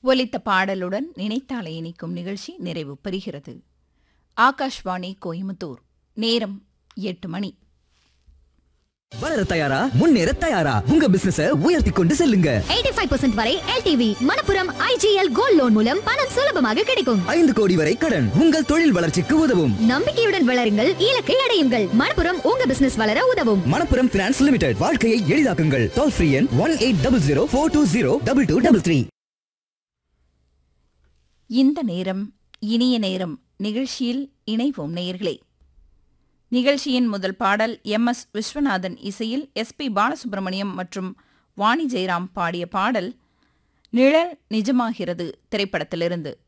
ஒலித்த பாடலுடன் நினைத்தாலே இனிக்கும் நிகழ்ச்சி நிறைவு பெறுகிறது ஆகாஷ்வாணி கோயம்புத்தூர் நேரம் எட்டு மணி வளர தயாரா முன்னேற தயாரா உங்க பிசினஸ உயர்த்தி கொண்டு செல்லுங்க 85% வரை LTV Manappuram IGL gold loan மூலம் பணம் சுலபமாக கிடைக்கும் ஐந்து கோடி வரை கடன் உங்கள் தொழில் வளர்ச்சிக்கு உதவும் நம்பிக்கையுடன் வளருங்கள் இலக்கை அடையுங்கள் மணப்புரம் உங்க பிசினஸ் வளர உதவும் மணப்புரம் பினான்ஸ் லிமிடெட் வாழ்க்கையை எளிதாக்குங்கள் டோல் ஃப்ரீ எண் one eight double zero four two zero double two double three இந்த நேரம் இனிய நேரம் நிகழ்ச்சியில் இணைவோம் நேயர்களே நிகழ்ச்சியின் முதல் பாடல் எம் எஸ் விஸ்வநாதன் இசையில் எஸ் பி பாலசுப்ரமணியம் மற்றும் வாணி ஜெயராம் பாடிய பாடல் நிழல் நிஜமாகிறது திரைப்படத்திலிருந்து